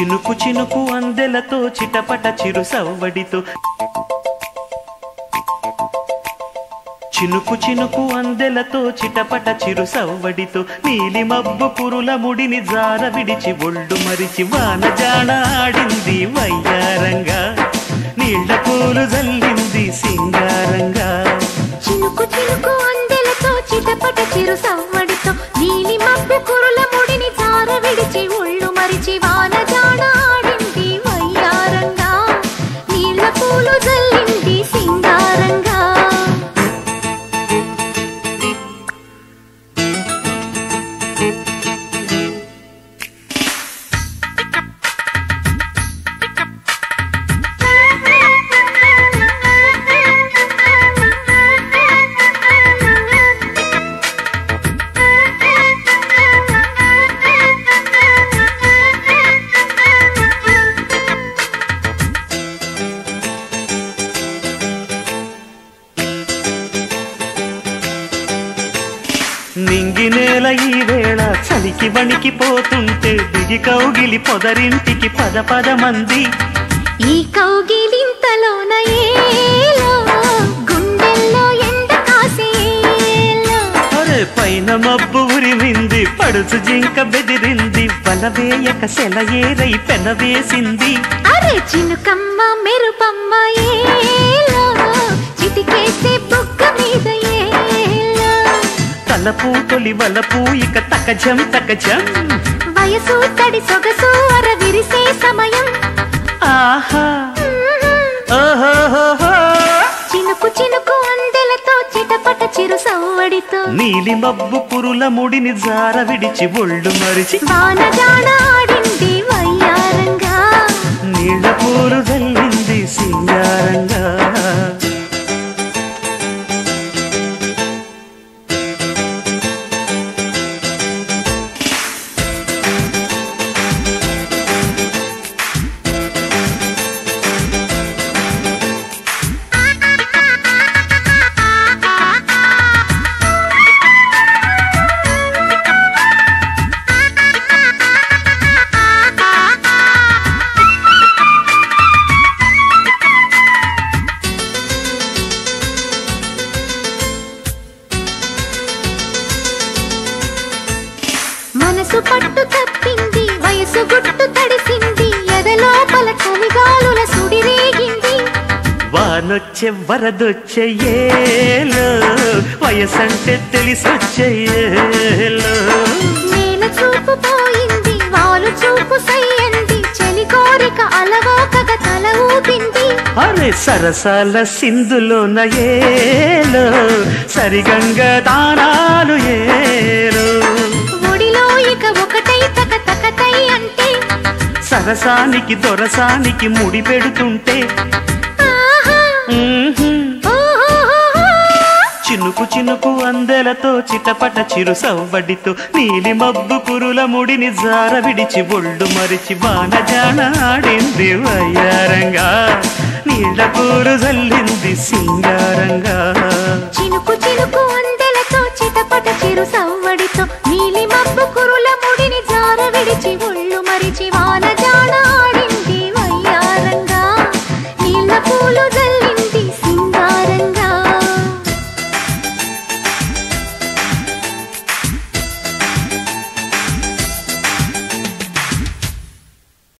చినుకు చినుకు అందెలతో చిటపట చిరు సవ్వడితో చినుకు చినుకు అందెలతో చిటపట చిరు సవ్వడితో నీలి మబ్బు పురుల ముడిని జార విడిచి ఒళ్ళు మరిచి వాన జాణ ఆడింది వయ్యారంగా నీళ్ల పూలు జల్లింది సింగారంగా చినుకు చినుకు అందెలతో చిటపట చిరు సవ్వడితో నీలి మబ్బు కురుల ముడిని జార విడిచి ఒళ్ళు మరిచి వాన జాణ ఆడింది వయ్యారంగా నీళ్ల పూలు జల్లింది సింగారంగా నింగి నేల ఈ వేళ చలికి వణికిపోతుంటే దిగి కౌగిలి పొదరింటికి పద పద మంది ఈ కౌగిలింతలోన ఏలో గుండెల్లో ఎండ కాసేలో అరే పైన మబ్బు ఉరిమింది పడుచు జింక బెదిరింది వలవేయక సెలయేరై పెనవేసింది అరే చినుకమ్మ మెరుపమ్మ ఏలో చిటికేస్తే బొగ్గ మీద ఏలో తలపూ తొలి వలపూ ఇక తకజం తకజం వయసు తడి సొగసు అర విరిసే సమయం ఆహా ఓహోహోహో. చినుకు చినుకు అందెలతో చిటపట చిరు సవ్వడితో నీలి మబ్బు పురుల ముడిని జార విడిచి ఒళ్ళు మరిచి వాన జాణ ఆడింది వయ్యారంగా నీళ్ళ పూలు జల్లింది సింగారంగా మనసు పట్టు తప్పింది వయసు గుట్టు తడిసింది ఎదలోపల చలిగాలుల సుడిరేగింది వానొచ్చే వరదొచ్చే ఏలో వయసంటే తెలిసొచ్చే ఏలో నేల చూపు పోయింది వాలు చూపు సయ్యంది చలి కోరిక అలవోకగా తల ఊపింది అరే సరసాల సింధులోన ఏలో సరిగంగ తానాలు ఏలో ఒడిలో ఇక ఒకటై తక తకతై అంటే సరసానికి దొరసానికి ముడి పెడుతుంటే ఆహా, మ్మ్హ్మ్. ఓహోహోహో. చినుకు చినుకు అందెలతో చిటపట చిరు సవ్వడితో నీలి మబ్బు కురుల ముడిని జార విడిచి ఒళ్ళు మరిచి వాన జాన ఆడింది వయ్యారంగా నీళ్ళ కూరు జల్లింది సింగారంగా చినుకు చినుకు అందెలతో చిటపట చిరు సవ్వడితో